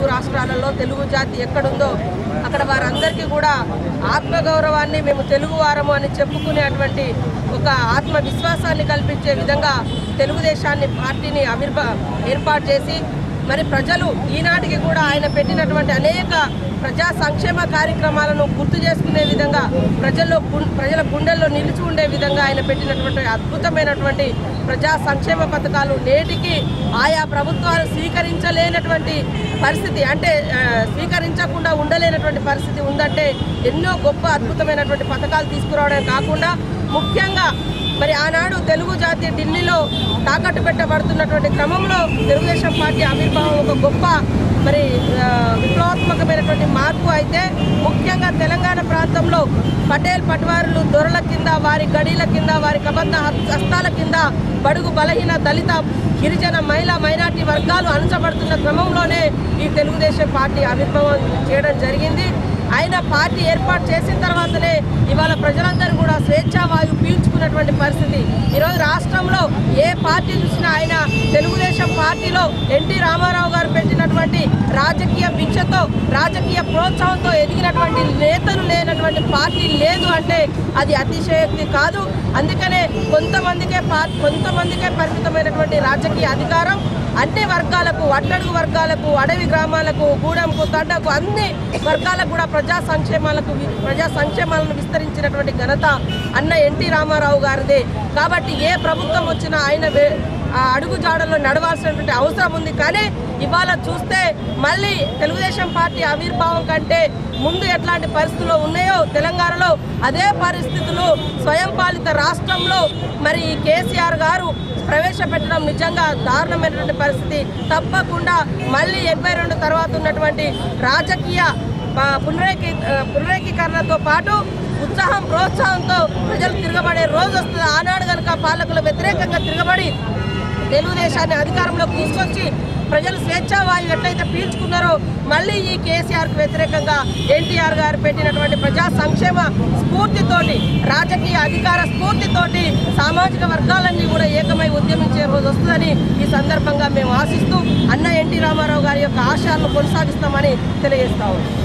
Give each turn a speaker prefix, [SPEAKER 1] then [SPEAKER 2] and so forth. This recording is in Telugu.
[SPEAKER 1] రాష్ట్రాలలో తెలుగు జాతి ఎక్కడుందో అక్కడ వారందరికీ కూడా ఆత్మగౌరవాన్ని మేము తెలుగు వారము అని చెప్పుకునేటువంటి ఒక ఆత్మవిశ్వాసాన్ని కల్పించే విధంగా తెలుగుదేశాన్ని పార్టీని ఆవిర్భా ఏర్పాటు చేసి మరి ప్రజలు ఈనాటికి కూడా ఆయన పెట్టినటువంటి అనేక ప్రజా సంక్షేమ కార్యక్రమాలను గుర్తు చేసుకునే విధంగా ప్రజల్లో గు- ప్రజల గుండెల్లో నిలిచి ఉండే విధంగా ఆయన పెట్టినటువంటి అద్భుతమైనటువంటి ప్రజా సంక్షేమ పథకాలు నేటికి ఆయా ప్రభుత్వాలు స్వీకరించలేనటువంటి పరిస్థితి అంటే ఆ, స్వీకరించకుండా ఉండలేనటువంటి పరిస్థితి ఉందంటే ఎన్నో గొప్ప అద్భుతమైనటువంటి పథకాలు తీసుకురావడం కాకుండా ముఖ్యంగా మరి ఆనాడు తెలుగు జాతి ఢిల్లీలో తాకట్టు పెట్టబడుతున్నటువంటి క్రమంలో తెలుగుదేశం పార్టీ ఆవిర్భావం ఒక గొప్ప మరి ఆ, విప్లవాత్మకమైనటువంటి మార్పు అయితే ముఖ్యంగా తెలంగాణ ప్రాంతంలో పటేల్ పట్వారులు దొరల కింద వారి గడీల కింద వారి కబంధ హస్తాల కింద బడుగు బలహీన దళిత గిరిజన మహిళా మైనార్టీ వర్గాలు అణచబడుతున్న క్రమంలోనే ఈ తెలుగుదేశం పార్టీ ఆవిర్భావం చేయడం జరిగింది ఆయన పార్టీ ఏర్పాటు చేసిన తర్వాతనే ఇవాళ ప్రజలందరూ కూడా స్వేచ్ఛా వాయువు పీల్చుకున్నటువంటి పరిస్థితి ఈరోజు రాష్ట్రంలో ఏ పార్టీ చూసినా ఆయన తెలుగుదేశం పార్టీలో ఎన్టీ రామారావు గారు పెట్టినటువంటి రాజకీయ భిక్షతో రాజకీయ ప్రోత్సాహంతో ఎదిగినటువంటి నేతలు లేనటువంటి పార్టీ లేదు అంటే అది అతిశయోక్తి కాదు అందుకనే కొంతమందికే పా- కొంతమందికే పరిమితమైనటువంటి రాజకీయ అధికారం అన్ని వర్గాలకు అట్టడుగు వర్గాలకు అడవి గ్రామాలకు గూడెంకు తండకు అన్ని వర్గాలకు కూడా ప్రజా సంక్షేమాలకు వి- ప్రజా సంక్షేమాలను విస్తరించినటువంటి ఘనత అన్న ఎన్టీ రామారావు గారిదే కాబట్టి ఏ ప్రభుత్వం వచ్చినా ఆయన వే- ఆ అడుగు జాడల్లో నడవాల్సినటువంటి అవసరం ఉంది కానీ ఇవాళ చూస్తే మళ్ళీ తెలుగుదేశం పార్టీ ఆవిర్భావం కంటే ముందు ఎట్లాంటి పరిస్థితులు ఉన్నాయో తెలంగాణలో అదే పరిస్థితులు స్వయం పాలిత రాష్ట్రంలో మరి ఈ కేసీఆర్ గారు ప్రవేశపెట్టడం నిజంగా దారుణమైనటువంటి పరిస్థితి తప్పకుండా మళ్ళీ ఎనభై రెండు తర్వాత ఉన్నటువంటి రాజకీయ ఆ, పునరేకి ఆ, పునరేకీకరణతో పాటు ఉత్సాహం ప్రోత్సాహంతో ప్రజలు తిరగబడే రోజు వస్తుంది ఆనాడు కనుక పాలకుల వ్యతిరేకంగా తిరగబడి తెలుగుదేశాన్ని అధికారంలోకి తీసుకొచ్చి ప్రజలు స్వేచ్ఛా వాయువు ఎట్లయితే పీల్చుకున్నారో మళ్ళీ ఈ కేసీఆర్కు వ్యతిరేకంగా ఎన్టీఆర్ గారు పెట్టినటువంటి ప్రజా సంక్షేమ స్ఫూర్తితోటి రాజకీయ అధికార స్ఫూర్తితోటి సామాజిక వర్గాలన్నీ కూడా ఏకమై ఉద్యమించే రోజు వస్తుందని ఈ సందర్భంగా మేము ఆశిస్తూ అన్న ఎన్టీ రామారావు గారి యొక్క ఆశయాలను కొనసాగిస్తామని తెలియజేస్తా ఉన్నాం